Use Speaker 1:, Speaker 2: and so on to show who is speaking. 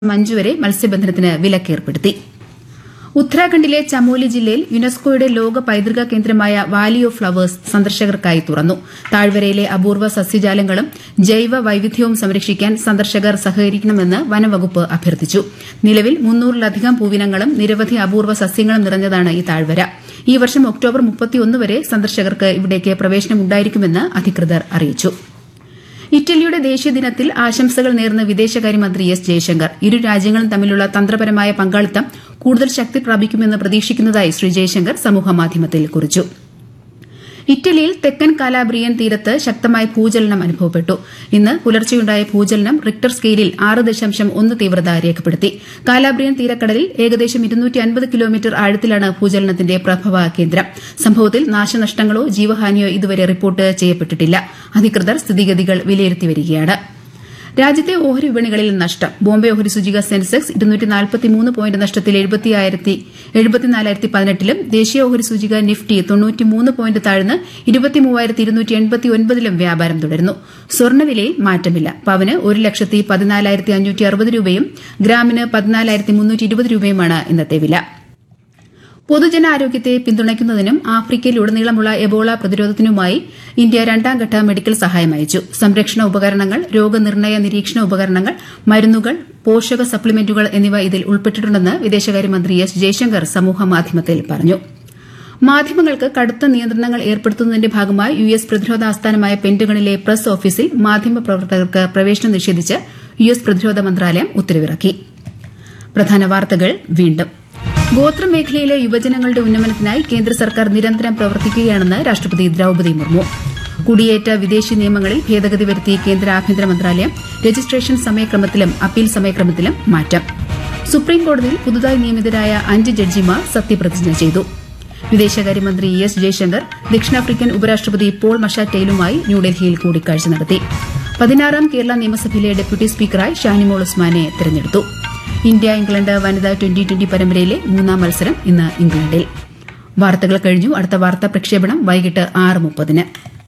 Speaker 1: അഞ്ച് വരെ മത്സ്യബന്ധനത്തിന് വിലക്കേർപ്പെടുത്തി ഉത്തരാഖണ്ഡിലെ ചമോലി ജില്ലയിൽ യുനെസ്കോയുടെ ലോക പൈതൃക കേന്ദ്രമായ വാലി ഓഫ് ഫ്ളവേഴ്സ് സന്ദർശകർക്കായി തുറന്നു താഴ്വരയിലെ അപൂർവ സസ്യജാലങ്ങളും ജൈവ വൈവിധ്യവും സംരക്ഷിക്കാൻ സന്ദർശകർ സഹകരിക്കണമെന്ന് വനംവകുപ്പ് അഭ്യർത്ഥിച്ചു നിലവിൽ മുന്നൂറിലധികം പൂവിനങ്ങളും നിരവധി അപൂർവ സസ്യങ്ങളും നിറഞ്ഞതാണ് ഈ താഴ്വര ഈ വർഷം ഒക്ടോബർ മുപ്പത്തിയൊന്ന് വരെ സന്ദർശകർക്ക് ഇവിടേക്ക് പ്രവേശനമുണ്ടായിരിക്കുമെന്ന് അധികൃതർ അറിയിച്ചു ഇറ്റലിയുടെ ദേശീയ ദിനത്തിൽ ആശംസകൾ നേർന്ന് വിദേശകാര്യമന്ത്രി എസ് ജയശങ്കർ ഇരു രാജ്യങ്ങളും തമ്മിലുള്ള തന്ത്രപരമായ പങ്കാളിത്തം കൂടുതൽ ശക്തി പ്രാപിക്കുമെന്ന് പ്രതീക്ഷിക്കുന്നതായി ശ്രീ ജയശങ്കർ സമൂഹമാധ്യമത്തിൽ കുറിച്ചു ഇറ്റലിയിൽ തെക്കൻ കാലാബ്രിയൻ തീരത്ത് ശക്തമായ ഭൂചലനം അനുഭവപ്പെട്ടു ഇന്ന് പുലർച്ചെയുണ്ടായ ഭൂചലനം റിക്ടർ സ്കെയിലിൽ ആറ് ദശാംശം ഒന്ന് തീവ്രത രേഖപ്പെടുത്തി കാലാബ്രിയൻ തീരക്കടലിൽ ഏകദേശം കിലോമീറ്റർ ആഴത്തിലാണ് ഭൂചലനത്തിന്റെ പ്രഭവ കേന്ദ്രം സംഭവത്തിൽ നാശനഷ്ടങ്ങളോ ജീവഹാനിയോ ഇതുവരെ റിപ്പോർട്ട് ചെയ്യപ്പെട്ടിട്ടില്ല അധികൃതർ സ്ഥിതിഗതികൾ വിലയിരുത്തി വരികയാണ് രാജ്യത്തെ ഓഹരി വിപണികളിൽ നഷ്ടം ബോംബെ ഓഹരി സൂചിക സെൻസെക്സ് പോയിന്റ് നഷ്ടത്തിൽ എഴുപത്തിനാലായിരത്തി പതിനെട്ടിലും ദേശീയ ഓഹരി സൂചിക നിഫ്റ്റി തൊണ്ണൂറ്റിമൂന്ന് പോയിന്റ് താഴ്ന്ന് ഇരുപത്തിമൂവായിരത്തി ഇരുന്നൂറ്റി എൺപത്തി ഒൻപതിലും വ്യാപാരം തുടരുന്നു സ്വർണ്ണവിലയിൽ മാറ്റമില്ല പവന് ഒരു ലക്ഷത്തി പതിനാലായിരത്തി അഞ്ഞൂറ്റി അറുപത് രൂപയും ഗ്രാമിന് പതിനാലായിരത്തി മുന്നൂറ്റി ഇരുപത് രൂപയുമാണ് ഇന്നത്തെ വില പൊതുജനാരോഗ്യത്തെ പിന്തുണയ്ക്കുന്നതിനും ആഫ്രിക്കയിലുടനീളമുള്ള എബോള പ്രതിരോധത്തിനുമായി ഇന്ത്യ രണ്ടാംഘട്ട മെഡിക്കൽ സഹായം അയച്ചു സംരക്ഷണ ഉപകരണങ്ങൾ രോഗനിർണയ നിരീക്ഷണ ഉപകരണങ്ങൾ മരുന്നുകൾ പോഷക സപ്ലിമെന്റുകൾ എന്നിവ ഇതിൽ ഉൾപ്പെട്ടിട്ടുണ്ടെന്ന് വിദേശകാര്യമന്ത്രി എസ് ജയശങ്കർ സമൂഹമാധ്യമത്തിൽ പറഞ്ഞു മാധ്യമങ്ങൾക്ക് കടുത്ത നിയന്ത്രണങ്ങൾ ഏർപ്പെടുത്തുന്നതിന്റെ ഭാഗമായി യു എസ് പ്രതിരോധ ആസ്ഥാനമായ പെന്റഗണിലെ പ്രസ് ഓഫീസിൽ മാധ്യമപ്രവർത്തകർക്ക് പ്രവേശനം നിഷേധിച്ച് യു എസ് പ്രതിരോധ മന്ത്രാലയം ഉത്തരവിറക്കി പ്രധാന വാർത്തകൾ വീണ്ടും ഗോത്രമേഖലയിലെ യുവജനങ്ങളുടെ ഉന്നമനത്തിനായി കേന്ദ്ര സർക്കാർ നിരന്തരം പ്രവർത്തിക്കുകയാണെന്ന് രാഷ്ട്രപതി ദ്രൌപദി മുർമു കുടിയേറ്റ വിദേശി നിയമങ്ങളിൽ ഭേദഗതി വരുത്തി കേന്ദ്ര ആഭ്യന്തര മന്ത്രാലയം രജിസ്ട്രേഷൻ സമയക്രമത്തിലും അപ്പീൽ സമയക്രമത്തിലും മാറ്റം സുപ്രീംകോടതിയിൽ പുതുതായി നിയമിതരായ അഞ്ച് ജഡ്ജിമാർ സത്യപ്രതിജ്ഞ ചെയ്തു വിദേശകാര്യമന്ത്രി എസ് ജയശങ്കർ ദക്ഷിണാഫ്രിക്കൻ ഉപരാഷ്ട്രപതി പോൾ മഷാറ്റെയിലുമായി ന്യൂഡൽഹിയിൽ കൂടിക്കാഴ്ച നടത്തി പതിനാറാം കേരള നിയമസഭയിലെ ഡെപ്യൂട്ടി സ്പീക്കറായി ഷാനിമോൾ ഉസ്മാനെ തെരഞ്ഞെടുത്തു ഇന്ത്യ ഇംഗ്ലണ്ട് വനിതാ ട്വന്റി ട്വന്റി പരമ്പരയിലെ മൂന്നാം മത്സരം ഇന്ന് ഇംഗ്ലണ്ടിൽ വാർത്തകൾ കഴിഞ്ഞു അടുത്ത വാർത്താ പ്രക്ഷേപണം വൈകിട്ട് ആറ് മുപ്പതിന്